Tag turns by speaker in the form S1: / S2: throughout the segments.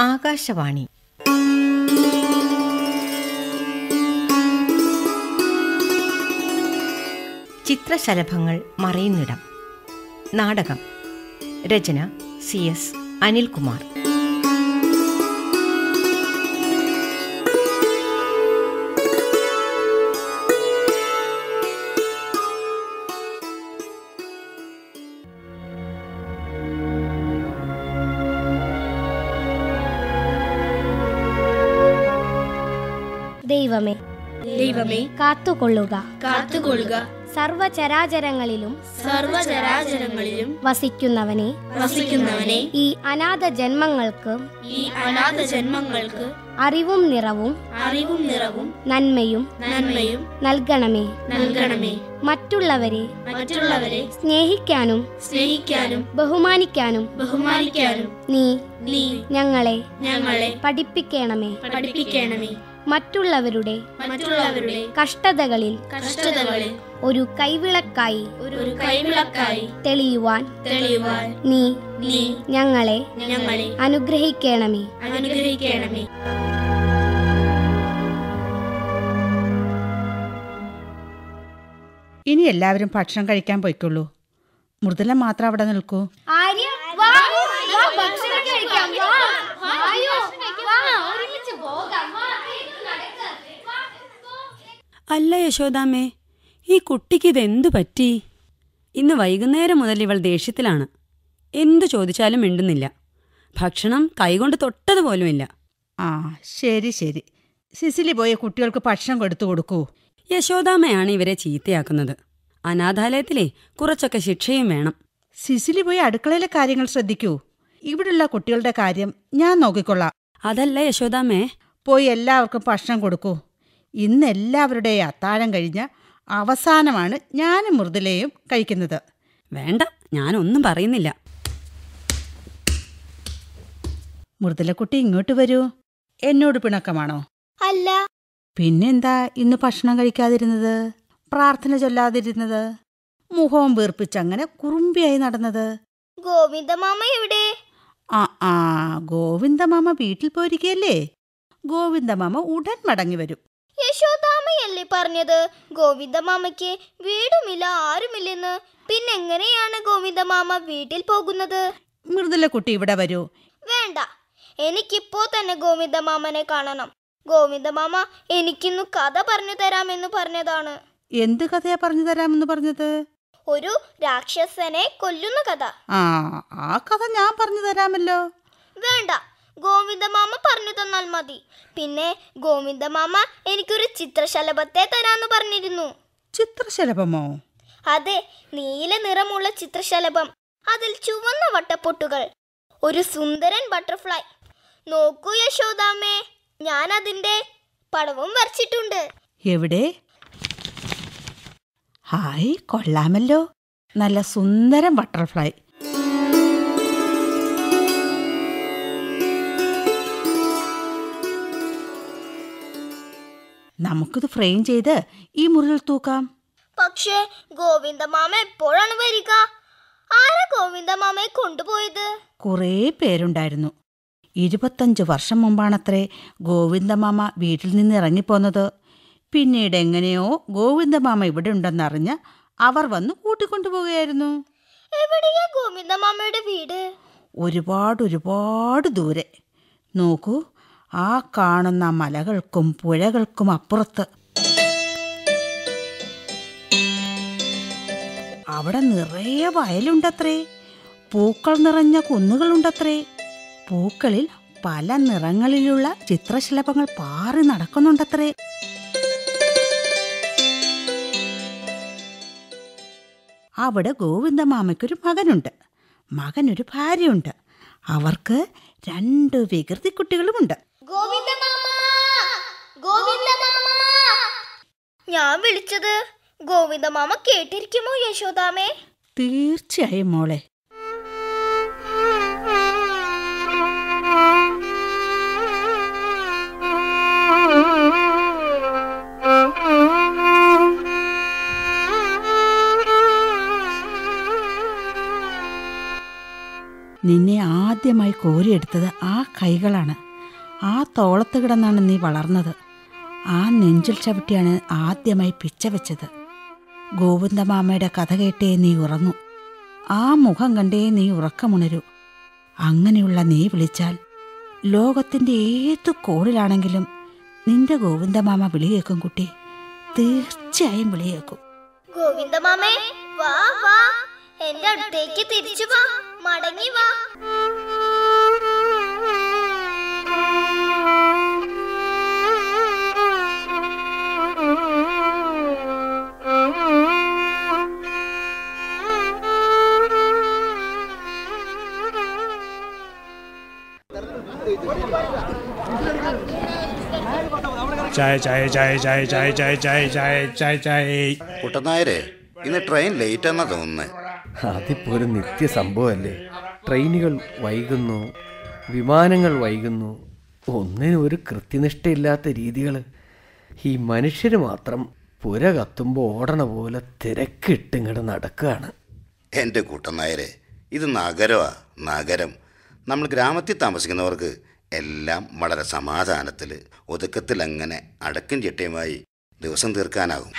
S1: ആകാശവാണി ചിത്രശലഭങ്ങൾ മറയുന്നിടം നാടകം രചന C S Anilkumar
S2: ദൈവമേ
S3: ദൈവമേ
S2: കാത്തുകൊള്ളുക
S3: കാത്തുകൊള്ളുക
S2: സർവചരാചരങ്ങളിലും
S3: സർവചരാചരങ്ങളിലും
S2: വസിക്കുന്നവനെ
S3: വസിക്കുന്നവനെ
S2: ഈ അനാഥ ജന്മങ്ങൾക്ക്
S3: ഈ അനാഥ ജന്മങ്ങൾക്ക്
S2: അറിവും നിറവും
S3: അറിവും നിറവും
S2: നന്മയും
S3: നന്മയും
S2: നൽകണമേ
S3: നൽകണമേ
S2: മറ്റുള്ളവരെ
S3: മറ്റുള്ളവരെ
S2: സ്നേഹിക്കാനും
S3: സ്നേഹിക്കാനും
S2: ബഹുമാനിക്കാനും
S3: ബഹുമാനിക്കാനും
S2: നീ
S3: നീ
S2: ഞങ്ങളെ
S3: ഞങ്ങളെ
S2: പഠിപ്പിക്കണമേ
S3: പഠിപ്പിക്കണമേ
S2: മറ്റുള്ളവരുടെ
S3: മറ്റുള്ളവരുടെ
S2: കഷ്ടതകളിൽ
S3: കഷ്ടതകളിൽ
S2: ഒരു കൈവിളക്കായി
S3: ഒരു കൈവിളക്കായി
S2: തെളിയുവാൻ
S3: തെളിയുവാൻ
S2: നീ
S3: നീ
S2: ഞങ്ങളെ
S3: ഞങ്ങളെ
S2: അനുഗ്രഹിക്കണമേ
S3: അനുഗ്രഹിക്കണമേ
S4: ഇനി എല്ലാവരും ഭക്ഷണം കഴിക്കാൻ പോയിക്കൊള്ളൂ മൃദുല മാത്രം അവിടെ നിൽക്കൂ
S5: അല്ല യശോദാമ്മേ ഈ കുട്ടിക്ക് ഇതെന്തു പറ്റി ഇന്ന് വൈകുന്നേരം മുതൽ ഇവൾ ദേഷ്യത്തിലാണ് എന്തു ചോദിച്ചാലും മിണ്ടുന്നില്ല ഭക്ഷണം കൈകൊണ്ട് തൊട്ടതുപോലുമില്ല
S4: ആ ശരി ശരി സിസിലി പോയി കുട്ടികൾക്ക് ഭക്ഷണം കൊടുത്തു കൊടുക്കൂ
S5: യശോദാമ്മയാണ് ഇവരെ ചീത്തയാക്കുന്നത് അനാഥാലയത്തിലെ കുറച്ചൊക്കെ ശിക്ഷയും വേണം
S4: സിസിലി പോയി അടുക്കളയിലെ കാര്യങ്ങൾ ശ്രദ്ധിക്കൂ ഇവിടുള്ള കുട്ടികളുടെ കാര്യം ഞാൻ നോക്കിക്കൊള്ളാം
S5: അതല്ല യശോദാമ്മേ
S4: പോയി എല്ലാവർക്കും ഭക്ഷണം കൊടുക്കൂ ഇന്ന് എല്ലാവരുടെയും അത്താഴം കഴിഞ്ഞ അവസാനമാണ് ഞാനും മൃദുലയും കഴിക്കുന്നത്
S5: വേണ്ട ഞാനൊന്നും പറയുന്നില്ല
S4: മൃദുലക്കുട്ടി ഇങ്ങോട്ട് വരൂ എന്നോട് പിണക്കമാണോ
S2: അല്ല
S4: പിന്നെന്താ ഇന്ന് ഭക്ഷണം കഴിക്കാതിരുന്നത് പ്രാർത്ഥന ചൊല്ലാതിരുന്നത് മുഖവും വീർപ്പിച്ചങ്ങനെ കുറുമ്പിയായി നടന്നത്
S2: ഗോവിന്ദമാമ എവിടെ
S4: ആ ആ ഗോവിന്ദമാമ വീട്ടിൽ പോയിരിക്കല്ലേ ഗോവിന്ദമാമ ഉടൻ മടങ്ങി വരും
S2: യശോദാമയല്ലേ പറഞ്ഞത് ഗോവിന്ദമാമയ്ക്ക് വീടുമില്ല ആരുമില്ലെന്ന് പിന്നെങ്ങനെയാണ് ഗോവിന്ദമാമ വീട്ടിൽ പോകുന്നത്
S4: മൃദുലക്കുട്ടി ഇവിടെ വരൂ
S2: വേണ്ട എനിക്കിപ്പോ തന്നെ ഗോവിന്ദമാമനെ കാണണം ഗോവിന്ദമാമ എനിക്കിന്നു കഥ പറഞ്ഞു തരാമെന്ന് പറഞ്ഞതാണ്
S4: എന്ത് കഥയാ പറഞ്ഞു തരാമെന്ന് പറഞ്ഞത്
S2: ഒരു രാക്ഷസനെ കൊല്ലുന്ന കഥ
S4: ആ ആ കഥ ഞാൻ പറഞ്ഞു തരാമല്ലോ
S2: വേണ്ട ഗോവിന്ദമാമ പറഞ്ഞു തന്നാൽ മതി പിന്നെ ഗോവിന്ദമാമ എനിക്കൊരു ചിത്രശലഭത്തെ തരാന്ന് പറഞ്ഞിരുന്നു
S4: ചിത്രശലഭമോ
S2: അതെ നീല നിറമുള്ള ചിത്രശലഭം അതിൽ ചുവന്ന വട്ടപ്പൊട്ടുകൾ ഒരു സുന്ദരൻ ബട്ടർഫ്ലൈ നോക്കൂ യശോദാമ്മേ ഞാൻ അതിന്റെ പടവും വരച്ചിട്ടുണ്ട്
S4: എവിടെ ഹായ് കൊള്ളാമല്ലോ നല്ല സുന്ദരം ബട്ടർഫ്ലൈ നമുക്കിത് ഫ്രെയിം ചെയ്ത് ഈ മുറിയിൽ തൂക്കാം
S2: പക്ഷേ ഗോവിന്ദമാമ എപ്പോഴാണ് വരിക ആരാ ഗോവിന്ദമാമയെ കൊണ്ടുപോയത്
S4: കുറേ പേരുണ്ടായിരുന്നു ഇരുപത്തഞ്ച് വർഷം മുമ്പാണത്രേ ഗോവിന്ദമാമ വീട്ടിൽ നിന്ന് ഇറങ്ങിപ്പോന്നത് പിന്നീട് എങ്ങനെയോ ഗോവിന്ദമാമ ഇവിടെ ഉണ്ടെന്നറിഞ്ഞ് അവർ വന്ന് കൂട്ടിക്കൊണ്ടുപോവുകയായിരുന്നു
S2: എവിടെയാ ഗോവിന്ദമാമയുടെ വീട്
S4: ഒരുപാട് ഒരുപാട് ദൂരെ നോക്കൂ ആ കാണുന്ന മലകൾക്കും പുഴകൾക്കും അപ്പുറത്ത് അവിടെ നിറയെ വയലുണ്ടത്രേ പൂക്കൾ നിറഞ്ഞ കുന്നുകളുണ്ടത്രേ പൂക്കളിൽ പല നിറങ്ങളിലുള്ള ചിത്രശലഭങ്ങൾ പാറി നടക്കുന്നുണ്ടത്രേ അവിടെ ഗോവിന്ദമാമയ്ക്കൊരു മകനുണ്ട് മകനൊരു ഭാര്യയുണ്ട് അവർക്ക് രണ്ട് വികൃതി കുട്ടികളുമുണ്ട്
S2: ഗോവിന്ദമാമ ഗോവിന്ദമാമ ഞാൻ വിളിച്ചത് ഗോവിന്ദമാമ കേട്ടിരിക്കുമോ യശോദാമേ
S4: തീർച്ചയായും മോളെ നിന്നെ ആദ്യമായി കോരിയെടുത്തത് ആ കൈകളാണ് ആ തോളത്ത് കിടന്നാണ് നീ വളർന്നത് ആ നെഞ്ചിൽ ചവിട്ടിയാണ് ആദ്യമായി പിച്ച വെച്ചത് ഗോവിന്ദമാമയുടെ കഥ കേട്ടേ നീ ഉറങ്ങൂ ആ മുഖം കണ്ടേ നീ ഉറക്കമുണരൂ അങ്ങനെയുള്ള നീ വിളിച്ചാൽ ലോകത്തിൻ്റെ ഏതു കോണിലാണെങ്കിലും നിന്റെ ഗോവിന്ദമാമ വിളി കേൾക്കും കുട്ടി തീർച്ചയായും വിളി കേൾക്കും
S2: ഗോവിന്ദ മാമേ വാ വാ എന്റെ അടുത്തേക്ക് തിരിച്ചു വാ മടങ്ങി വാ
S6: ചായ ചായ ചായ ചായ ചായ ചായ ചായ ചായ ചായ ചായ
S7: കുട്ടനായരെ ഇന്ന് ട്രെയിൻ ലേറ്റ് എന്നാ തോന്നുന്നത്
S8: അതിപ്പോ ഒരു നിത്യ സംഭവമല്ലേ ട്രെയിനുകൾ വൈകുന്നു വിമാനങ്ങൾ വൈകുന്നു ഒന്നിനും ഒരു കൃത്യനിഷ്ഠയില്ലാത്ത രീതികൾ ഈ മനുഷ്യർ മാത്രം പുര കത്തുമ്പോൾ ഓടണ പോലെ തിരക്കിട്ടിങ്ങോട്ട് നടക്കുകയാണ്
S7: എൻ്റെ കുട്ടനായരെ ഇത് നഗരമാ നഗരം നമ്മൾ ഗ്രാമത്തിൽ താമസിക്കുന്നവർക്ക് എല്ലാം വളരെ സമാധാനത്തിൽ ഒതുക്കത്തിൽ അങ്ങനെ അടക്കും ചിട്ടയുമായി ദിവസം തീർക്കാനാകും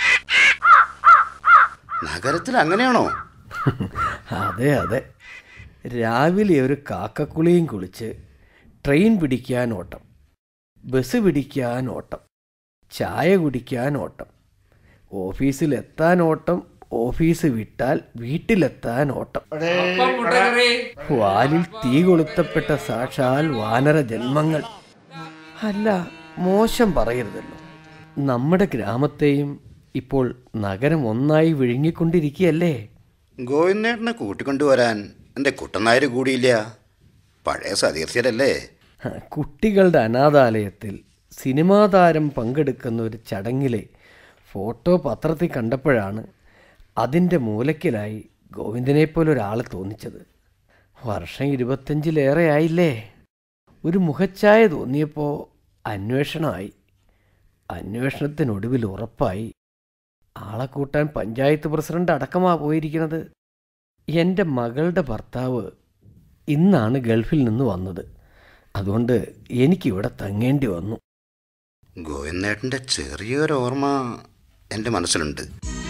S7: നഗരത്തിൽ അങ്ങനെയാണോ
S8: അതെ അതെ രാവിലെ ഒരു കാക്കക്കുളിയും കുളിച്ച് ട്രെയിൻ പിടിക്കാൻ ഓട്ടം ബസ് പിടിക്കാൻ ഓട്ടം ചായ കുടിക്കാൻ ഓട്ടം ഓഫീസിലെത്താൻ ഓട്ടം ഓഫീസ് വിട്ടാൽ വീട്ടിലെത്താൻ ഓട്ടം വാലിൽ തീ കൊളുത്തപ്പെട്ട സാക്ഷാൽ വാനര ജന്മങ്ങൾ അല്ല മോശം പറയരുതല്ലോ നമ്മുടെ ഗ്രാമത്തെയും ഇപ്പോൾ നഗരം ഒന്നായി വിഴുങ്ങിക്കൊണ്ടിരിക്കുകയല്ലേ
S7: ഗോവിന്ദേട്ടനെ കൂട്ടിക്കൊണ്ടുവരാൻ എൻ്റെ കുട്ടനായർ കൂടിയില്ല പഴയ സതീർഥ്യരല്ലേ
S8: കുട്ടികളുടെ അനാഥാലയത്തിൽ സിനിമാ താരം പങ്കെടുക്കുന്ന ഒരു ചടങ്ങിലെ ഫോട്ടോ പത്രത്തിൽ കണ്ടപ്പോഴാണ് അതിൻ്റെ മൂലക്കിലായി ഗോവിന്ദനെപ്പോലെ ഒരാളെ തോന്നിച്ചത് വർഷം ഇരുപത്തഞ്ചിലേറെ ആയില്ലേ ഒരു മുഖച്ഛായ തോന്നിയപ്പോൾ അന്വേഷണമായി അന്വേഷണത്തിനൊടുവിൽ ഉറപ്പായി ആളെ കൂട്ടാൻ പഞ്ചായത്ത് പ്രസിഡന്റ് അടക്കമാ പോയിരിക്കുന്നത് എൻ്റെ മകളുടെ ഭർത്താവ് ഇന്നാണ് ഗൾഫിൽ നിന്ന് വന്നത് അതുകൊണ്ട് എനിക്കിവിടെ തങ്ങേണ്ടി വന്നു
S7: ഗോവിന്ദേട്ടൻ്റെ ചെറിയൊരു ഓർമ്മ എൻ്റെ മനസ്സിലുണ്ട്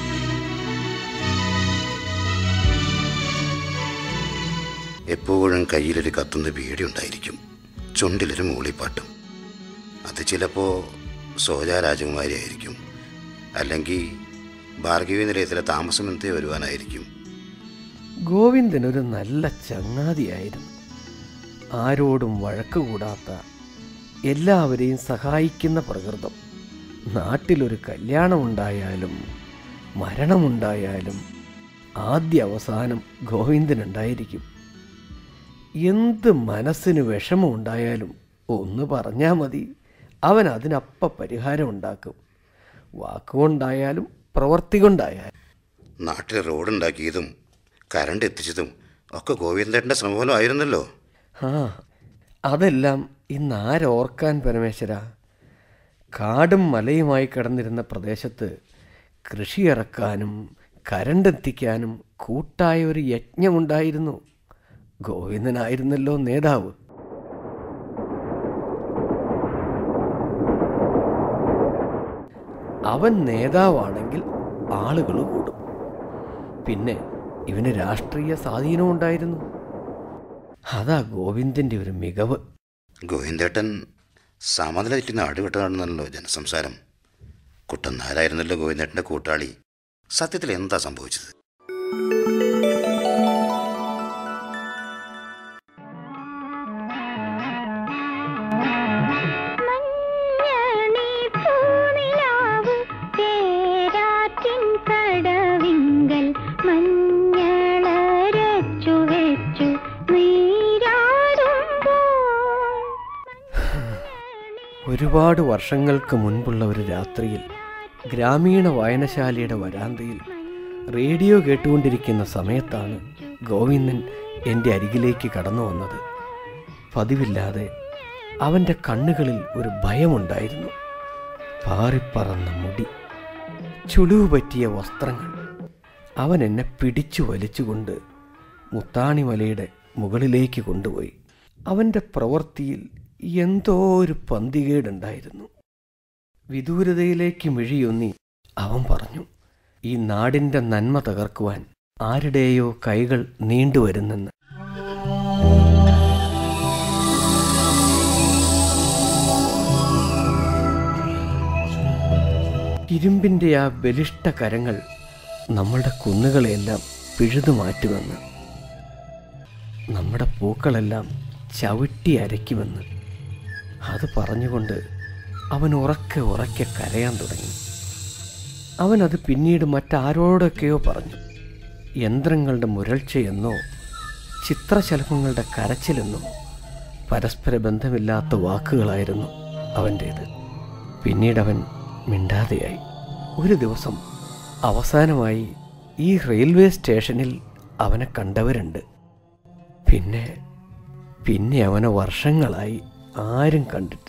S7: എപ്പോഴും കയ്യിലൊരു കത്തുന്ന ബീഡി ഉണ്ടായിരിക്കും ചുണ്ടിലൊരു മൂളിപ്പാട്ടും അത് ചിലപ്പോൾ സോജ രാജകുമാരി ആയിരിക്കും അല്ലെങ്കിൽ ഭാർഗവി നിലയത്തിലെ താമസം എന്തേ വരുവാനായിരിക്കും
S8: ഗോവിന്ദൻ ഒരു നല്ല ചങ്ങാതിയായിരുന്നു ആരോടും വഴക്ക് കൂടാത്ത എല്ലാവരെയും സഹായിക്കുന്ന പ്രകൃതം നാട്ടിലൊരു കല്യാണമുണ്ടായാലും മരണമുണ്ടായാലും ആദ്യ അവസാനം ഗോവിന്ദനുണ്ടായിരിക്കും എന്ത് മനസ്സിന് വിഷമമുണ്ടായാലും ഒന്ന് പറഞ്ഞാൽ മതി അവൻ അതിനപ്പ പരിഹാരം ഉണ്ടാക്കും വാക്കുകൊണ്ടായാലും പ്രവൃത്തി കൊണ്ടായാലും
S7: നാട്ടിൽ റോഡുണ്ടാക്കിയതും കരണ്ട് എത്തിച്ചതും ഒക്കെ ഗോവിന്ദേട്ടൻ്റെ ശ്രമഫലമായിരുന്നല്ലോ
S8: ആ അതെല്ലാം ഇന്ന് ആരോർക്കാൻ പരമേശ്വര കാടും മലയുമായി കിടന്നിരുന്ന പ്രദേശത്ത് കൃഷി ഇറക്കാനും കരണ്ടെത്തിക്കാനും കൂട്ടായ ഒരു യജ്ഞമുണ്ടായിരുന്നു ഗോവിന്ദനായിരുന്നല്ലോ നേതാവ് അവൻ നേതാവാണെങ്കിൽ ആളുകൾ കൂടും പിന്നെ ഇവന് രാഷ്ട്രീയ സ്വാധീനം ഉണ്ടായിരുന്നു അതാ ഗോവിന്ദൻ്റെ ഒരു മികവ്
S7: ഗോവിന്ദേട്ടൻ സമനില തെറ്റി നാടുവിട്ടതാണെന്നല്ലോ ജനസംസാരം കുട്ടനാരായിരുന്നല്ലോ ഗോവിന്ദേട്ടൻ്റെ കൂട്ടാളി സത്യത്തിൽ എന്താ സംഭവിച്ചത്
S9: മഞ്ഞണി പൂനിലാവ് തേരാറ്റിൻ കടവിങ്കൽ മഞ്ഞളരച്ചു വെച്ചു നീരാടുമ്പോൾ
S8: ഒരുപാട് വർഷങ്ങൾക്ക് മുൻപുള്ള ഒരു രാത്രിയിൽ ഗ്രാമീണ വായനശാലയുടെ വരാന്തയിൽ റേഡിയോ കേട്ടുകൊണ്ടിരിക്കുന്ന സമയത്താണ് ഗോവിന്ദൻ എൻ്റെ അരികിലേക്ക് കടന്നു വന്നത് പതിവില്ലാതെ അവൻ്റെ കണ്ണുകളിൽ ഒരു ഭയമുണ്ടായിരുന്നു പാറിപ്പറന്ന മുടി ചുളിവ് പറ്റിയ വസ്ത്രങ്ങൾ അവൻ എന്നെ പിടിച്ചു വലിച്ചുകൊണ്ട് മുത്താണിമലയുടെ മുകളിലേക്ക് കൊണ്ടുപോയി അവൻ്റെ പ്രവൃത്തിയിൽ എന്തോ ഒരു പന്തികേടുണ്ടായിരുന്നു വിദൂരതയിലേക്ക് മിഴിയൊന്നി അവൻ പറഞ്ഞു ഈ നാടിൻ്റെ നന്മ തകർക്കുവാൻ ആരുടെയോ കൈകൾ നീണ്ടുവരുന്നെന്ന് ഇരുമ്പിൻ്റെ ആ ബലിഷ്ഠ കരങ്ങൾ നമ്മളുടെ കുന്നുകളെയെല്ലാം പിഴുതു മാറ്റുമെന്ന് നമ്മുടെ പൂക്കളെല്ലാം ചവിട്ടി അരയ്ക്കുമെന്ന് അത് പറഞ്ഞുകൊണ്ട് അവൻ ഉറക്കെ ഉറക്കെ കരയാൻ തുടങ്ങി അവനത് പിന്നീട് മറ്റാരോടൊക്കെയോ പറഞ്ഞു യന്ത്രങ്ങളുടെ മുരൾച്ചയെന്നോ ചിത്രശലഭങ്ങളുടെ കരച്ചിലെന്നോ പരസ്പര ബന്ധമില്ലാത്ത വാക്കുകളായിരുന്നു അവൻ്റേത് പിന്നീട് അവൻ മിണ്ടാതെയായി ഒരു ദിവസം അവസാനമായി ഈ റെയിൽവേ സ്റ്റേഷനിൽ അവനെ കണ്ടവരുണ്ട് പിന്നെ പിന്നെ അവനെ വർഷങ്ങളായി ആരും കണ്ടിട്ടില്ല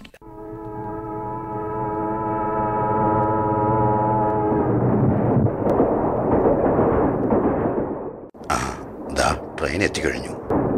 S7: ആ ദാ ട്രെയിൻ എത്തിക്കഴിഞ്ഞു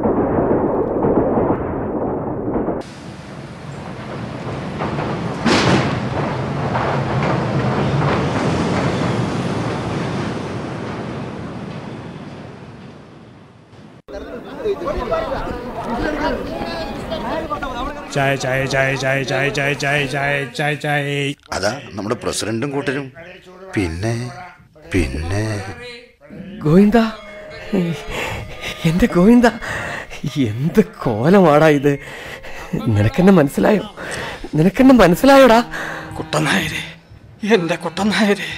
S6: ചായ ചായ ചായ ചായ ചായ ചായ ചായ ചായ ചായ ചായ
S7: അതാ നമ്മുടെ പ്രസിഡന്റും കൂട്ടരും പിന്നെ പിന്നെ
S8: ഗോവിന്ദ എൻ്റെ ഗോവിന്ദ എന്ത് കോലമാടാ ഇത് നിനക്കെന്നെ മനസ്സിലായോ നിനക്കെന്നെ മനസ്സിലായോടാ
S10: കുട്ടനായരെ എന്റെ കുട്ടനായരെ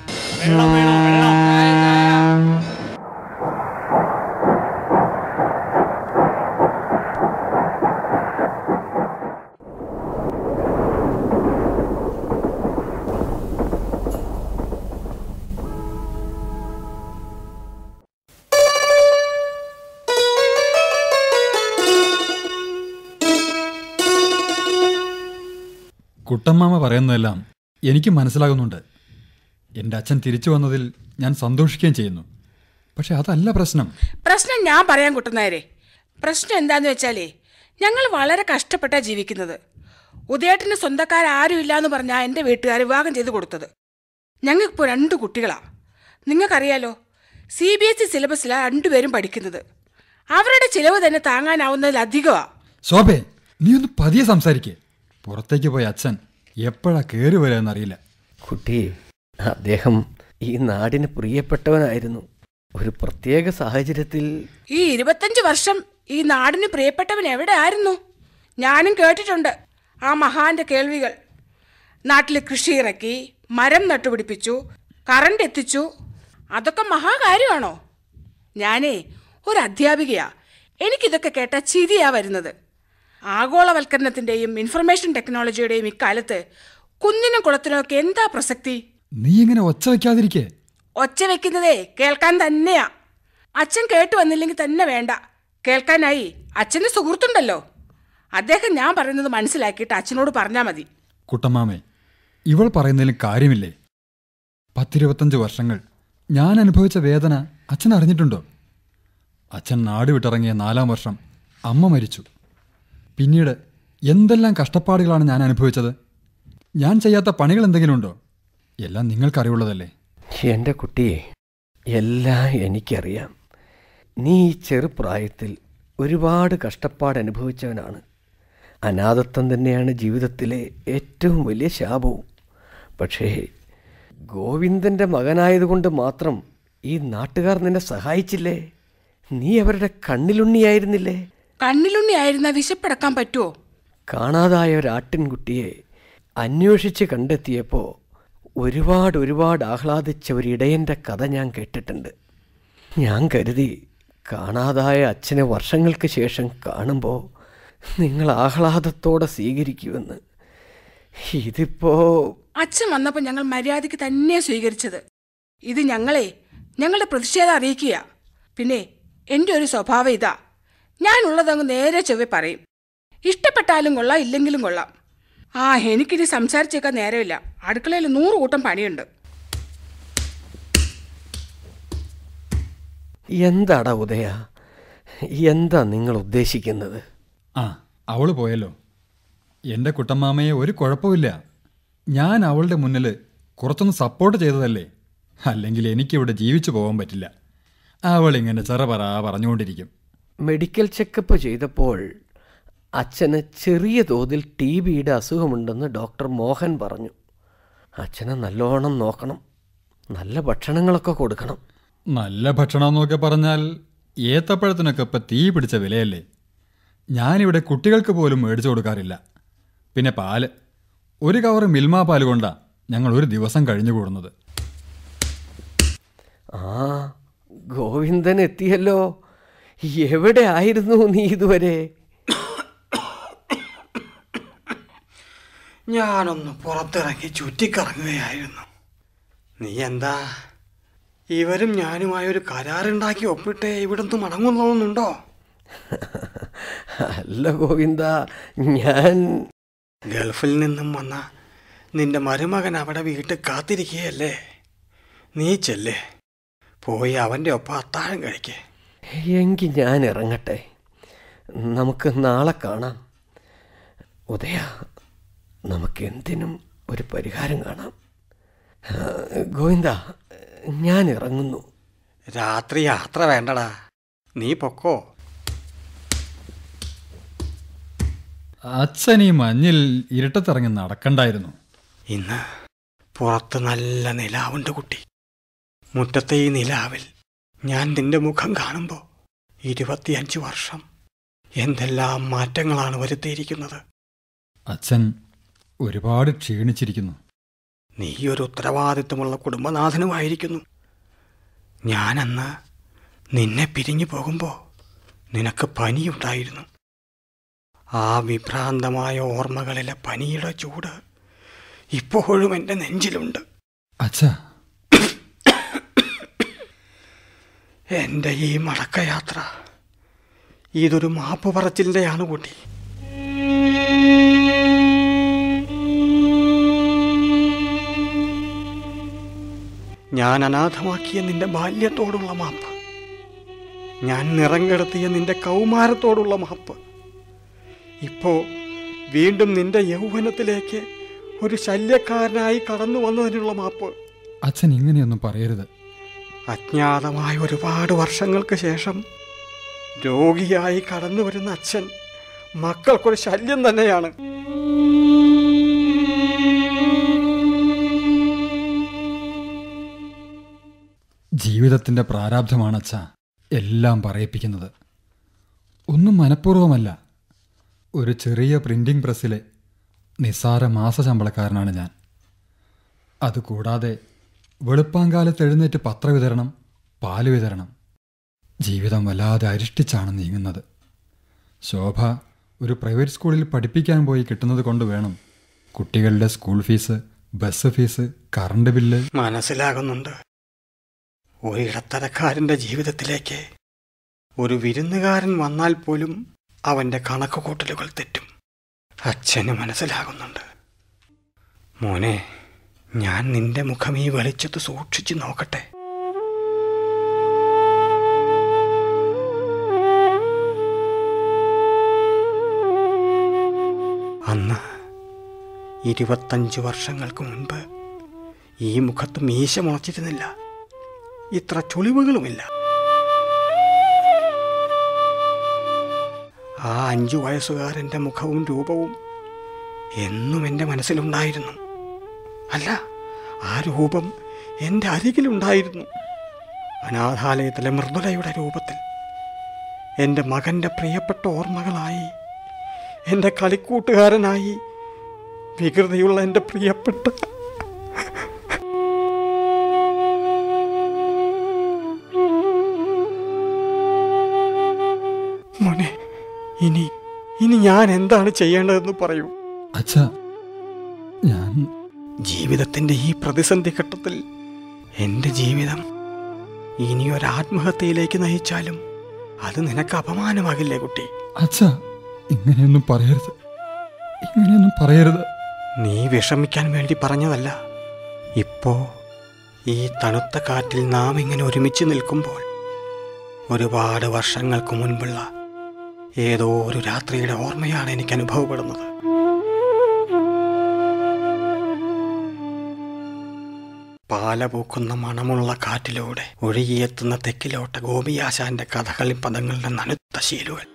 S11: കുട്ടമ്മാമ പറയുന്നതെല്ലാം എനിക്ക് മനസ്സിലാകുന്നുണ്ട് എൻ്റെ അച്ഛൻ തിരിച്ചു വന്നതിൽ ഞാൻ സന്തോഷിക്കുകയും ചെയ്യുന്നു പക്ഷെ അതല്ല പ്രശ്നം
S12: പ്രശ്നം ഞാൻ പറയാൻ കുട്ടുന്നേരെ പ്രശ്നം എന്താന്ന് വെച്ചാലേ ഞങ്ങൾ വളരെ കഷ്ടപ്പെട്ടാ ജീവിക്കുന്നത് ഉദയേട്ടന് സ്വന്തക്കാരും ഇല്ലാന്ന് പറഞ്ഞാ എൻ്റെ വീട്ടുകാർ വിവാഹം ചെയ്ത് കൊടുത്തത് ഞങ്ങൾക്കിപ്പോൾ രണ്ട് കുട്ടികളാ നിങ്ങൾക്കറിയാലോ സി ബി എസ് ഇ സിലബസിലാണ് രണ്ടുപേരും പഠിക്കുന്നത് അവരുടെ ചിലവ് തന്നെ താങ്ങാനാവുന്നതിലധികമാ
S11: ശോഭേ നീ ഒന്ന് പതിയെ സംസാരിക്കേ പുറത്തേക്ക് പോയ അച്ഛൻ എപ്പോഴാ കയറി വരാമെന്നറിയില്ല
S8: കുട്ടി അദ്ദേഹം ഈ നാടിന് പ്രിയപ്പെട്ടവനായിരുന്നു ഒരു പ്രത്യേക സാഹചര്യത്തിൽ
S12: ഈ ഇരുപത്തഞ്ച് വർഷം ഈ നാടിന് പ്രിയപ്പെട്ടവൻ എവിടെ ആയിരുന്നു ഞാനും കേട്ടിട്ടുണ്ട് ആ മഹാന്റെ കേൾവികൾ നാട്ടിൽ കൃഷി ഇറക്കി മരം നട്ടുപിടിപ്പിച്ചു കറണ്ട് എത്തിച്ചു അതൊക്കെ മഹാകാര്യമാണോ ഞാനേ ഒരു അധ്യാപികയാ എനിക്കിതൊക്കെ കേട്ട ചിരിയാ വരുന്നത് ആഗോളവൽക്കരണത്തിന്റെയും ഇൻഫർമേഷൻ ടെക്നോളജിയുടെയും ഇക്കാലത്ത് കുന്നിനും കുളത്തിനും ഒക്കെ എന്താ പ്രസക്തി
S11: നീ ഇങ്ങനെ ഒച്ച വയ്ക്കാതിരിക്കേ
S12: ഒച്ച വെക്കുന്നതേ കേൾക്കാൻ തന്നെയാ അച്ഛൻ കേട്ടു വന്നില്ലെങ്കിൽ തന്നെ വേണ്ട കേൾക്കാനായി അച്ഛന് സുഹൃത്തുണ്ടല്ലോ അദ്ദേഹം ഞാൻ പറയുന്നത് മനസ്സിലാക്കിയിട്ട് അച്ഛനോട് പറഞ്ഞാൽ മതി
S11: കുട്ടമ്മാമേ ഇവൾ പറയുന്നതിലും കാര്യമില്ലേ പത്തിരുപത്തഞ്ച് വർഷങ്ങൾ ഞാൻ അനുഭവിച്ച വേദന അച്ഛൻ അറിഞ്ഞിട്ടുണ്ടോ അച്ഛൻ നാട് വിട്ടിറങ്ങിയ നാലാം വർഷം അമ്മ മരിച്ചു പിന്നീട് എന്തെല്ലാം കഷ്ടപ്പാടുകളാണ് ഞാൻ അനുഭവിച്ചത് ഞാൻ ചെയ്യാത്ത പണികൾ എന്തെങ്കിലും ഉണ്ടോ എല്ലാം നിങ്ങൾക്കറിവുള്ളതല്ലേ
S8: എൻ്റെ കുട്ടിയെ എല്ലാം എനിക്കറിയാം നീ ഈ ചെറുപ്രായത്തിൽ ഒരുപാട് കഷ്ടപ്പാട് അനുഭവിച്ചവനാണ് അനാഥത്വം തന്നെയാണ് ജീവിതത്തിലെ ഏറ്റവും വലിയ ശാപവും പക്ഷേ ഗോവിന്ദൻ്റെ മകനായതുകൊണ്ട് മാത്രം ഈ നാട്ടുകാർ നിന്നെ സഹായിച്ചില്ലേ നീ അവരുടെ കണ്ണിലുണ്ണിയായിരുന്നില്ലേ
S12: കണ്ണിലുണ്ണി ആയിരുന്ന വിശപ്പടക്കാൻ പറ്റുമോ
S8: കാണാതായ ഒരാട്ടിൻകുട്ടിയെ അന്വേഷിച്ച് കണ്ടെത്തിയപ്പോൾ ഒരുപാട് ഒരുപാട് ആഹ്ലാദിച്ച ഒരു ഇടയൻ്റെ കഥ ഞാൻ കേട്ടിട്ടുണ്ട് ഞാൻ കരുതി കാണാതായ അച്ഛനെ വർഷങ്ങൾക്ക് ശേഷം കാണുമ്പോൾ നിങ്ങൾ ആഹ്ലാദത്തോടെ സ്വീകരിക്കുമെന്ന് ഇതിപ്പോ
S12: അച്ഛൻ വന്നപ്പോൾ ഞങ്ങൾ മര്യാദയ്ക്ക് തന്നെ സ്വീകരിച്ചത് ഇത് ഞങ്ങളെ ഞങ്ങളുടെ പ്രതിഷേധം അറിയിക്കുക പിന്നെ എൻ്റെ ഒരു സ്വഭാവം ഇതാ ഞാനുള്ളതങ്ങ് നേരെ ചൊവ്വെ പറയും ഇഷ്ടപ്പെട്ടാലും കൊള്ളാം ഇല്ലെങ്കിലും കൊള്ളാം ആ എനിക്കിനി സംസാരിച്ചേക്കാൻ നേരമില്ല അടുക്കളയിൽ നൂറ് കൂട്ടം പണിയുണ്ട്
S8: എന്താടാ ഉദയ എന്താ നിങ്ങൾ ഉദ്ദേശിക്കുന്നത്
S11: ആ അവൾ പോയല്ലോ എൻ്റെ കുട്ടമ്മാമയെ ഒരു കുഴപ്പമില്ല ഞാൻ അവളുടെ മുന്നിൽ കുറച്ചൊന്ന് സപ്പോർട്ട് ചെയ്തതല്ലേ അല്ലെങ്കിൽ എനിക്കിവിടെ ജീവിച്ചു പോകാൻ പറ്റില്ല അവൾ ഇങ്ങനെ ചെറപറ പറഞ്ഞുകൊണ്ടിരിക്കും
S8: മെഡിക്കൽ ചെക്കപ്പ് ചെയ്തപ്പോൾ അച്ഛന് ചെറിയ തോതിൽ ടി ബിയുടെ അസുഖമുണ്ടെന്ന് ഡോക്ടർ മോഹൻ പറഞ്ഞു അച്ഛനെ നല്ലോണം നോക്കണം നല്ല ഭക്ഷണങ്ങളൊക്കെ കൊടുക്കണം
S11: നല്ല ഭക്ഷണം എന്നൊക്കെ പറഞ്ഞാൽ ഏത്തപ്പഴത്തിനൊക്കെ ഇപ്പം തീ പിടിച്ച വിലയല്ലേ ഞാനിവിടെ കുട്ടികൾക്ക് പോലും മേടിച്ചു കൊടുക്കാറില്ല പിന്നെ പാല് ഒരു കവർ മിൽമ പാല് കൊണ്ടാ ഞങ്ങൾ ഒരു ദിവസം കഴിഞ്ഞു കൂടുന്നത്
S8: ആ ഗോവിന്ദൻ എത്തിയല്ലോ എവിടെ ആയിരുന്നു നീ ഇതുവരെ
S10: ഞാനൊന്ന് പുറത്തിറങ്ങി ചുറ്റിക്കറങ്ങുകയായിരുന്നു നീ എന്താ ഇവരും ഞാനുമായി ഒരു കരാറുണ്ടാക്കി ഒപ്പിട്ടേ ഇവിടുന്ന് മടങ്ങുന്നോന്നുണ്ടോ
S8: അല്ല ഗോവിന്ദ ഞാൻ
S10: ഗൾഫിൽ നിന്നും വന്ന നിന്റെ മരുമകൻ അവിടെ വീട്ടിൽ കാത്തിരിക്കുകയല്ലേ നീ ചെല്ലേ പോയി അവൻ്റെ ഒപ്പം അത്താഴം കഴിക്കേ
S8: എങ്കിൽ ഞാൻ ഇറങ്ങട്ടെ നമുക്ക് നാളെ കാണാം ഉദയ നമുക്ക് എന്തിനും ഒരു പരിഹാരം കാണാം ആ, ഗോവിന്ദ ഞാൻ ഇറങ്ങുന്നു
S10: രാത്രി യാത്ര വേണ്ടടാ നീ പൊക്കോ
S11: അച്ഛൻ ഈ മഞ്ഞിൽ ഇരുട്ടത്തിറങ്ങി നടക്കണ്ടായിരുന്നു
S10: ഇന്ന് പുറത്ത് നല്ല നിലാവുണ്ട് കുട്ടി മുറ്റത്തെ ഈ നിലാവിൽ ഞാൻ നിന്റെ മുഖം കാണുമ്പോൾ ഇരുപത്തിയഞ്ച് വർഷം എന്തെല്ലാം മാറ്റങ്ങളാണ് വരുത്തിയിരിക്കുന്നത്
S11: അച്ഛൻ ഒരുപാട് ക്ഷീണിച്ചിരിക്കുന്നു
S10: നീ ഒരു ഉത്തരവാദിത്വമുള്ള കുടുംബനാഥനുമായിരിക്കുന്നു ഞാനന്ന് നിന്നെ പിരിഞ്ഞു പോകുമ്പോൾ നിനക്ക് പനിയുണ്ടായിരുന്നു ആ വിഭ്രാന്തമായ ഓർമ്മകളിലെ പനിയുടെ ചൂട് ഇപ്പോഴും എൻ്റെ നെഞ്ചിലുണ്ട്
S11: അച്ഛാ
S10: എൻ്റെ ഈ മടക്കയാത്ര ഇതൊരു മാപ്പ് പറച്ചിലിൻ്റെയാണ് കുട്ടി ഞാൻ അനാഥമാക്കിയ നിന്റെ ബാല്യത്തോടുള്ള മാപ്പ് ഞാൻ നിറം കെടുത്തിയ നിന്റെ കൗമാരത്തോടുള്ള മാപ്പ് ഇപ്പോ വീണ്ടും നിന്റെ യൗവനത്തിലേക്ക് ഒരു ശല്യക്കാരനായി കടന്നു വന്നതിനുള്ള മാപ്പ്
S11: അച്ഛൻ ഇങ്ങനെയൊന്നും പറയരുത്
S10: അജ്ഞാതമായ ഒരുപാട് വർഷങ്ങൾക്ക് ശേഷം രോഗിയായി കടന്നു വരുന്ന അച്ഛൻ മക്കൾക്കൊരു ശല്യം തന്നെയാണ്
S11: ജീവിതത്തിൻ്റെ പ്രാരാബ്ധമാണ് അച്ഛാ എല്ലാം പറയിപ്പിക്കുന്നത് ഒന്നും മനഃപൂർവ്വമല്ല ഒരു ചെറിയ പ്രിന്റിംഗ് പ്രസ്സിലെ നിസ്സാര മാസശമ്പളക്കാരനാണ് ഞാൻ അതുകൂടാതെ വെളുപ്പാങ്കാലത്ത് എഴുന്നേറ്റ് പത്രവിതരണം പാല് വിതരണം ജീവിതം വല്ലാതെ അരിഷ്ടിച്ചാണ് നീങ്ങുന്നത് ശോഭ ഒരു പ്രൈവറ്റ് സ്കൂളിൽ പഠിപ്പിക്കാൻ പോയി കിട്ടുന്നത് കൊണ്ട് വേണം കുട്ടികളുടെ school fees bus fees current bill
S10: മനസ്സിലാകുന്നുണ്ട് ഒരു ഇടത്തരക്കാരൻ്റെ ജീവിതത്തിലേക്ക് ഒരു വിരുന്നുകാരൻ വന്നാൽ പോലും അവൻ്റെ കണക്ക് കൂട്ടലുകൾ തെറ്റും അച്ഛന് മനസ്സിലാകുന്നുണ്ട് മോനെ ഞാൻ നിന്റെ മുഖം ഈ വെളിച്ചത്ത് സൂക്ഷിച്ചു നോക്കട്ടെ അന്ന് ഇരുപത്തഞ്ച് വർഷങ്ങൾക്ക് മുൻപ് ഈ മുഖത്ത് മീശ മുളച്ചിരുന്നില്ല ഇത്ര ചുളിവുകളുമില്ല ആ അഞ്ചു വയസ്സുകാരൻ്റെ മുഖവും രൂപവും എന്നും എൻ്റെ മനസ്സിലുണ്ടായിരുന്നു അല്ല ആ രൂപം എൻ്റെ അരികിലുണ്ടായിരുന്നു അനാഥാലയത്തിലെ മൃദുലയുടെ രൂപത്തിൽ എൻ്റെ മകൻ്റെ പ്രിയപ്പെട്ട ഓർമ്മകളായി എൻ്റെ കളിക്കൂട്ടുകാരനായി വികൃതിയുള്ള എൻ്റെ പ്രിയപ്പെട്ട മോനെ ഇനി ഇനി ഞാൻ എന്താണ് ചെയ്യേണ്ടതെന്ന് പറയൂ
S11: അച്ഛാ ഞാൻ
S10: ജീവിതത്തിന്റെ ഈ പ്രതിസന്ധി ഘട്ടത്തിൽ എൻ്റെ ജീവിതം ഇനി ഒരു ആത്മഹത്യയിലേക്ക് നയിച്ചാലും അത് നിനക്ക് അപമാനമാകില്ലേ കുട്ടി
S11: അച്ഛാ ഇങ്ങനെയൊന്നും പറയരുത് ഇങ്ങനെയൊന്നും പറയരുത്
S10: നീ വിഷമിക്കാൻ വേണ്ടി പറഞ്ഞതല്ല ഇപ്പോ ഈ തണുത്ത കാറ്റിൽ നാം ഇങ്ങനെ ഒരുമിച്ച് നിൽക്കുമ്പോൾ ഒരുപാട് വർഷങ്ങൾക്ക് മുൻപുള്ള ഏതോ ഒരു രാത്രിയുടെ ഓർമ്മയാണ് എനിക്ക് അനുഭവപ്പെടുന്നത് പാല പൂക്കുന്ന മണമുള്ള കാറ്റിലൂടെ ഒഴുകിയെത്തുന്ന തെക്കിലോട്ട ഗോപിയാശാന്റെ കഥകളി പദങ്ങളുടെ നനുത്ത ശീലുകൾ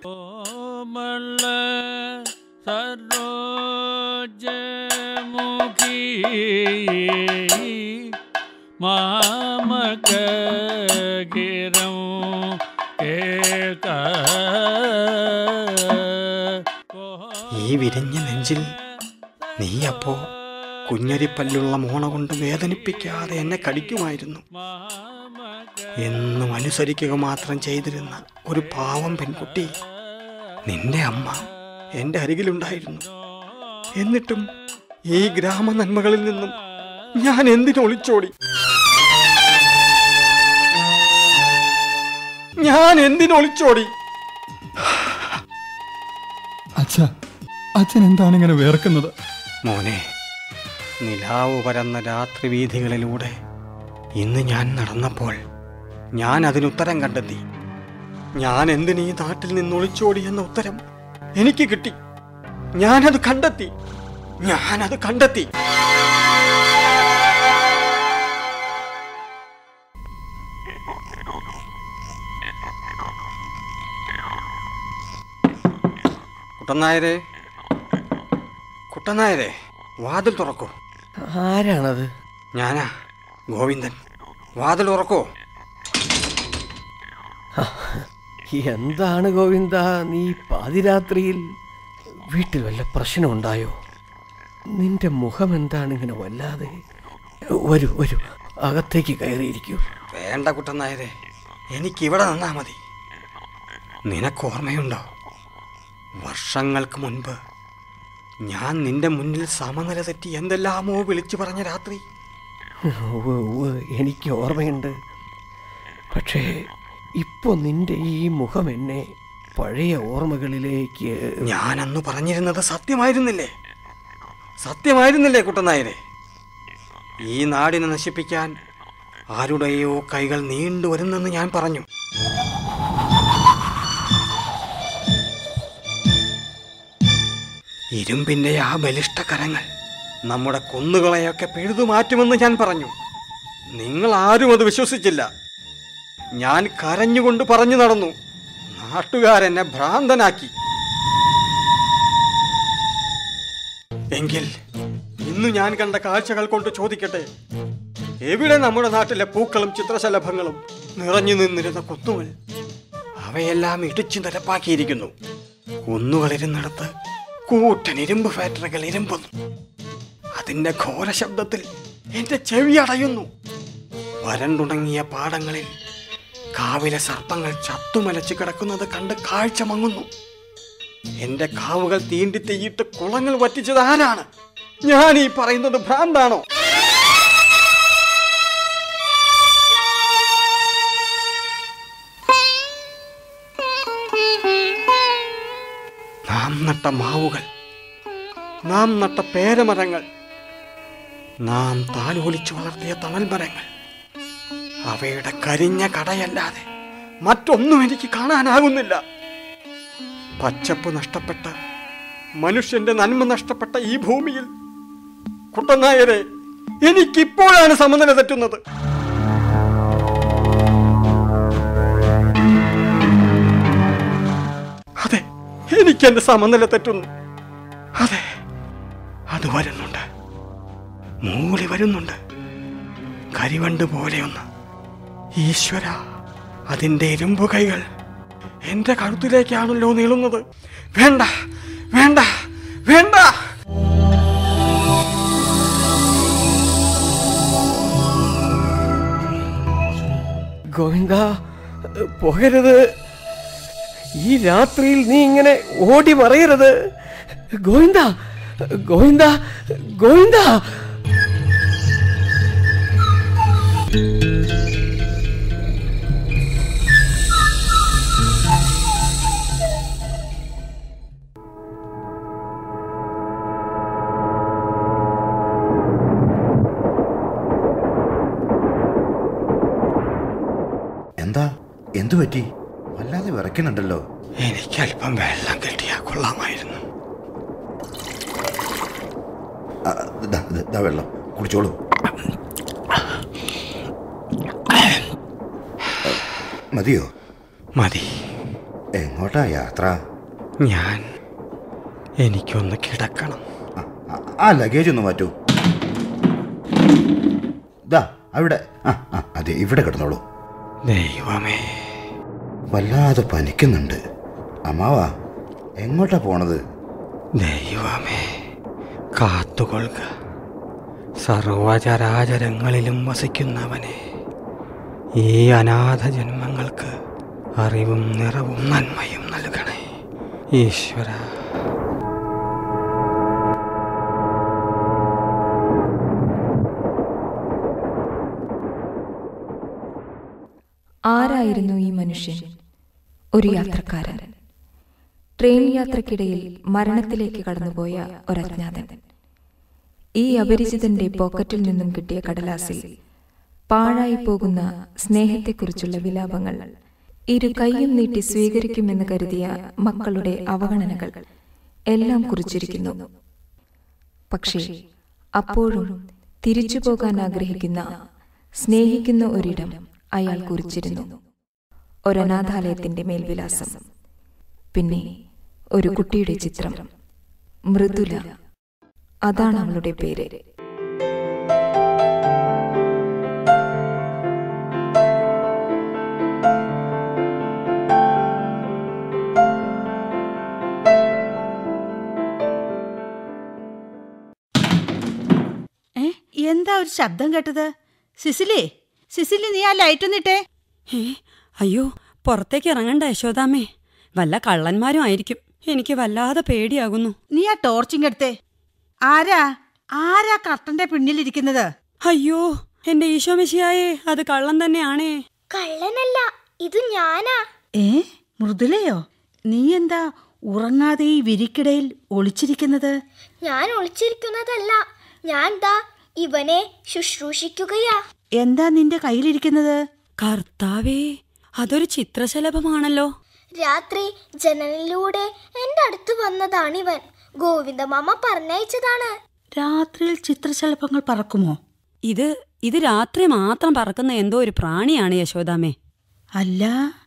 S13: മാമകീരം കേൾക്ക
S10: ഈ വിരിഞ്ഞ നെഞ്ചിൽ നീ അപ്പോ കുഞ്ഞരിപ്പല്ലുള്ള മോണ കൊണ്ട് വേദനിപ്പിക്കാതെ എന്നെ കടിക്കുമായിരുന്നു എന്നും അനുസരിക്കുക മാത്രം ചെയ്തിരുന്ന ഒരു പാവം പെൺകുട്ടി നിന്റെ അമ്മ എന്റെ അരികിലുണ്ടായിരുന്നു എന്നിട്ടും ഈ ഗ്രാമ നന്മകളിൽ നിന്നും ഞാൻ എന്തിനു ഒളിച്ചോടി ഞാൻ എന്തിനു ഒളിച്ചോടി
S11: അച്ഛ അച്ഛൻ എന്താണ് ഇങ്ങനെ വേർക്കുന്നത്
S10: മോനെ നിലാവ് പരന്ന രാത്രി വീഥികളിലൂടെ ഇന്ന് ഞാൻ നടന്നപ്പോൾ ഞാൻ അതിനുത്തരം കണ്ടെത്തി ഞാൻ എന്തിന് ഈ നാട്ടിൽ നിന്ന് ഒളിച്ചോടി എന്ന ഉത്തരം എനിക്ക് കിട്ടി ഞാനത് കണ്ടെത്തി ഞാനത് കണ്ടെത്തി കുട്ടനായരെ കുട്ടനായരെ വാതിൽ തുറക്കൂ
S8: ആരാണത്
S10: ഞാനാ ഗോവിന്ദൻ വാതിൽ തുറക്കോ
S8: എന്താണ് ഗോവിന്ദ നീ പാതിരാത്രിയിൽ വീട്ടിൽ വല്ല പ്രശ്നമുണ്ടായോ നിന്റെ മുഖം എന്താണ് ഇങ്ങനെ വല്ലാതെ വരൂ വരൂ അകത്തേക്ക് കയറിയിരിക്കൂ
S10: വേണ്ട കുട്ടനായരെ എനിക്കിവിടെ നിന്നാ മതി നിനക്ക് ഓർമ്മയുണ്ടോ വർഷങ്ങൾക്ക് മുൻപ് ഞാൻ നിന്റെ മുന്നിൽ സമനില തെറ്റി എന്തെല്ലാമോ വിളിച്ചു പറഞ്ഞ രാത്രി
S8: ഉവ്വ് ഉവ്വ് എനിക്ക് ഓർമ്മയുണ്ട് പക്ഷേ ഇപ്പോൾ നിന്റെ ഈ മുഖം എന്നെ പഴയ ഓർമ്മകളിലേക്ക്
S10: ഞാനന്ന് പറഞ്ഞിരുന്നത് സത്യമായിരുന്നില്ലേ സത്യമായിരുന്നില്ലേ കുട്ടനായരെ ഈ നാടിനെ നശിപ്പിക്കാൻ ആരുടെയോ കൈകൾ നീണ്ടു വരുന്നെന്ന് ഞാൻ പറഞ്ഞു ഇരുമ്പിന്റെ ആ ബലിഷ്ഠ കരങ്ങൾ നമ്മുടെ കുന്നുകളെയൊക്കെ പിഴുതു മാറ്റുമെന്ന് ഞാൻ പറഞ്ഞു നിങ്ങൾ ആരും അത് വിശ്വസിച്ചില്ല ഞാൻ കരഞ്ഞുകൊണ്ട് പറഞ്ഞു നടന്നു നാട്ടുകാരെന്നെ ഭ്രാന്തനാക്കി എങ്കിൽ ഇന്ന് ഞാൻ കണ്ട കാഴ്ചകൾ കൊണ്ട് ചോദിക്കട്ടെ എവിടെ നമ്മുടെ നാട്ടിലെ പൂക്കളും ചിത്രശലഭങ്ങളും നിറഞ്ഞു നിന്നിരുന്ന കുന്നുകൾ അവയെല്ലാം ഇടിച്ചു നിരപ്പാക്കിയിരിക്കുന്നു കുന്നുകളിരുന്നിടത്ത് കൂറ്റൻ ഇരുമ്പ് ഫാക്ടറികൾ ഇരുമ്പുന്നു അതിന്റെ ഘോര ശബ്ദത്തിൽ എന്റെ ചെവി അടയുന്നു വരണ്ടുണങ്ങിയ പാടങ്ങളിൽ കാവിലെ സർപ്പങ്ങൾ ചത്തുമലച്ച് കിടക്കുന്നത് കണ്ട് കാഴ്ച മങ്ങുന്നു എന്റെ കാവുകൾ തീണ്ടി തീയിട്ട് കുളങ്ങൾ വറ്റിച്ചത് ആരാണ് ഞാൻ ഈ പറയുന്നത് ഭ്രാന്താണോ നാം നട്ട മാവുകൾ നാം നട്ട പേരമരങ്ങൾ നാം താലോലിച്ചു വളർത്തിയ തണൽ മരങ്ങൾ അവയുടെ കരിഞ്ഞ കടയല്ലാതെ മറ്റൊന്നും എനിക്ക് കാണാനാകുന്നില്ല പച്ചപ്പ് നഷ്ടപ്പെട്ട മനുഷ്യന്റെ നന്മ നഷ്ടപ്പെട്ട ഈ ഭൂമിയിൽ കുട്ടനായരെ എനിക്കിപ്പോഴാണ് സമനില തെറ്റുന്നത് അതെ എനിക്ക് എന്റെ സമനില തെറ്റുന്നു അതെ അത് വരുന്നുണ്ട് മൂളി വരുന്നുണ്ട് കരിവണ്ട് പോലെയൊന്ന് ഈശ്വര അതിന്റെ ഇരുമ്പു കൈകൾ എന്റെ കഴുത്തിലേക്കാണല്ലോ നീളുന്നത് വേണ്ട വേണ്ട വേണ്ട
S8: ഗോവിന്ദ പോകരുത് ഈ രാത്രിയിൽ നീ ഇങ്ങനെ ഓടി മറയരുത് ഗോവിന്ദ ഗോവിന്ദ ഗോവിന്ദ
S7: എന്താ എന്തു പറ്റി വല്ലാതെ വിറയ്ക്കുന്നുണ്ടല്ലോ
S10: എനിക്കല്പം വെള്ളം കിട്ടിയാൽ കൊള്ളാമായിരുന്നു
S7: ആ, ദാ, ദാ, ദാ വെള്ളം കുടിച്ചോളൂ മതിയോ
S10: മതി
S7: എങ്ങോട്ടാ യാത്ര
S10: ഞാൻ എനിക്കൊന്ന് കിടക്കണം
S7: ആ ലഗേജ് ഒന്ന് മാറ്റൂ ദാ അവിടെ ആ ആ അതെ ഇവിടെ കിടന്നോളൂ
S10: ദൈവമേ
S7: വല്ലാതെ പനിക്കുന്നുണ്ട് അമ്മാവാ എങ്ങോട്ടാ പോണത്
S10: ദൈവമേ കാത്തുകൊള്ളുക സർവചരാചരങ്ങളിലും വസിക്കുന്നവനെ ഈ അനാഥ ജന്മങ്ങൾക്ക് അറിവും നിറവും നന്മയും നൽകണേ ഈശ്വര
S14: ആരായിരുന്നു ഈ മനുഷ്യൻ ഒരു യാത്രക്കാരൻ ട്രെയിൻ യാത്രക്കിടയിൽ മരണത്തിലേക്ക് കടന്നുപോയ ഒരജ്ഞാതൻ ഈ അപരിചിതന്റെ പോക്കറ്റിൽ നിന്നും കിട്ടിയ കടലാസിൽ പാഴായി പോകുന്ന സ്നേഹത്തെക്കുറിച്ചുള്ള വിലാപങ്ങൾ ഇരു കൈയും നീട്ടി സ്വീകരിക്കുമെന്ന് കരുതിയ മക്കളുടെ അവഗണനകൾ എല്ലാം കുറിച്ചിരിക്കുന്നു പക്ഷേ അപ്പോഴും തിരിച്ചു പോകാൻ ആഗ്രഹിക്കുന്ന സ്നേഹിക്കുന്ന ഒരിടം അയാൾ കുറിച്ചിരുന്നു ഒരനാഥാലയത്തിന്റെ മേൽവിലാസം പിന്നെ ഒരു കുട്ടിയുടെ ചിത്രം മൃദുല അതാണ് അവളുടെ പേര്
S4: ഏ എന്താ ഒരു ശബ്ദം കേട്ടത് സിസിലി സിസിലി നീ ആ ലൈറ്റ് ഒന്നിട്ടേ
S5: ഏ അയ്യോ പുറത്തേക്ക് ഇറങ്ങണ്ട യശോദാമ്മേ വല്ല കള്ളന്മാരും ആയിരിക്കും എനിക്ക് വല്ലാതെ പേടിയാകുന്നു
S4: നീ ആ ടോർച്ചിങ് എടുത്തേ ആരാ ആരാ കർട്ടന്റെ പിന്നിലിരിക്കുന്നത്
S5: അയ്യോ എന്റെ ഈശോമിശിയായേ അത് കള്ളൻ തന്നെയാണേ
S2: കള്ളനല്ല ഇത് ഞാനാ
S4: ഏ മൃദുലയോ നീ എന്താ ഉറങ്ങാതെ ഈ വിരിക്കിടയിൽ ഒളിച്ചിരിക്കുന്നത്
S2: ഞാൻ ഒളിച്ചിരിക്കുന്നതല്ല ഞാൻ ദാ ഇവനെ ശുശ്രൂഷിക്കുകയാ
S4: എന്താ നിന്റെ കയ്യിലിരിക്കുന്നത്
S5: കർത്താവേ അതൊരു ചിത്രശലഭമാണല്ലോ
S2: രാത്രി ജനലിലൂടെ എന്റെ അടുത്ത് വന്നതാണിവൻ ഗോവിന്ദമാമ പറഞ്ഞയച്ചതാണ്
S4: രാത്രിയിൽ ചിത്രശലഭങ്ങൾ പറക്കുമോ
S5: ഇത് ഇത് രാത്രി മാത്രം പറക്കുന്ന എന്തോ ഒരു പ്രാണിയാണ് യശോദാമേ
S4: അല്ല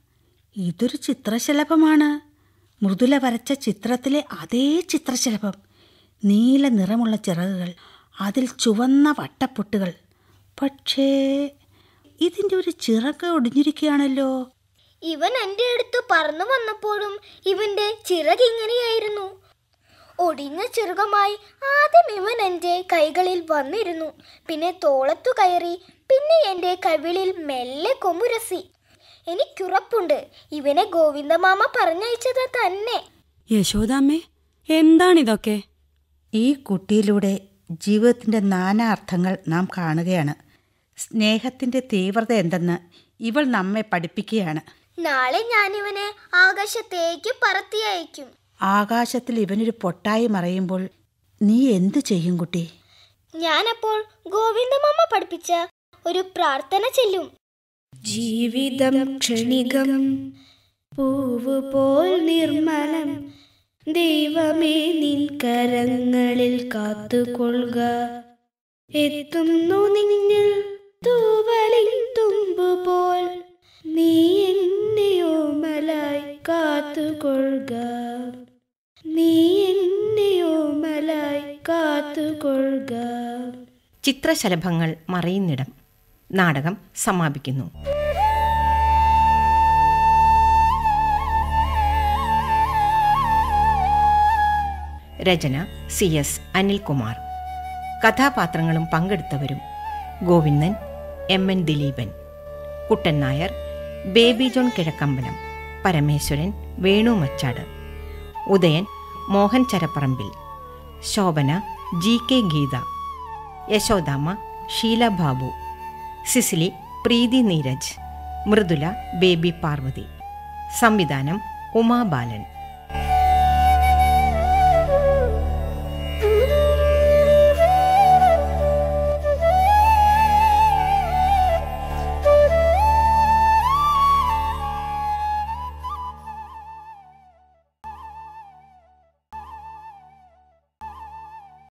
S4: ഇതൊരു ചിത്രശലഭമാണ് മൃദുല വരച്ച ചിത്രത്തിലെ അതേ ചിത്രശലഭം നീല നിറമുള്ള ചിറകുകൾ അതിൽ ചുവന്ന വട്ടപ്പൊട്ടുകൾ പക്ഷേ ഇതിൻ്റെ ഒരു ചിറക് ഒടിഞ്ഞിരിക്കുകയാണല്ലോ
S2: ഇവൻ എന്റെ അടുത്ത് പറന്നു വന്നപ്പോഴും ഇവന്റെ ചിറകിങ്ങനെയായിരുന്നു ഒടിഞ്ഞ ചിറകുമായി ആദ്യം ഇവൻ എൻ്റെ കൈകളിൽ വന്നിരുന്നു പിന്നെ തോളത്തു കയറി പിന്നെ എൻ്റെ കവിളിൽ മെല്ലെ കൊമുരസി എനിക്കുറപ്പുണ്ട് ഇവനെ ഗോവിന്ദമാമ പറഞ്ഞയച്ചത് തന്നെ
S5: യശോദാമ്മേ എന്താണിതൊക്കെ
S4: ഈ കുട്ടിയിലൂടെ ജീവിതത്തിൻ്റെ നാനാ അർത്ഥങ്ങൾ നാം കാണുകയാണ് സ്നേഹത്തിൻ്റെ തീവ്രത എന്തെന്ന് ഇവൾ നമ്മെ പഠിപ്പിക്കുകയാണ്
S2: നാളെ ഞാൻ ഇവനെ ആകാശത്തേക്ക് പറത്തി അയക്കും
S4: ആകാശത്തിൽ ഇവനൊരു പൊട്ടായി മറയുമ്പോൾ നീ എന്തു ചെയ്യും കുട്ടി
S2: ഞാനപ്പോൾ ഗോവിന്ദമാമ പഠിപ്പിച്ച ഒരു പ്രാർത്ഥന ചെല്ലും
S15: ജീവിതം ക്ഷണികം പൂവ് പോൽ നിർമ്മലം ദൈവമേ നിൻ കരങ്ങളിൽ കാത്തുകൊള്ളുക എത്തുന്നു നിന്നിൽ തൂവലിൻ തുമ്പ് പോൽ നീ എന്നെ ഓമലായി കാത്തുകൊള്ളുക നീ എന്നെ ഓമലായി കാത്തുകൊള്ളുക
S1: ചിത്രശലഭങ്ങൾ മറയുന്നിടം നാടകം സമാപിക്കുന്നു രചന സി എസ് അനിൽകുമാർ കഥാപാത്രങ്ങളും പങ്കെടുത്തവരും Govindan M N Dileepan Kuttan Nair Baby John Kizhakkambalam Parameswaran Venu Machad Udayan Mohan Charapparambil Shobhana G K Geetha Yashodamma Sheela Babu Cicily Preethi Neeraj Mridula Baby Parvathy സംവിധാനം ഉമാ ബാലൻ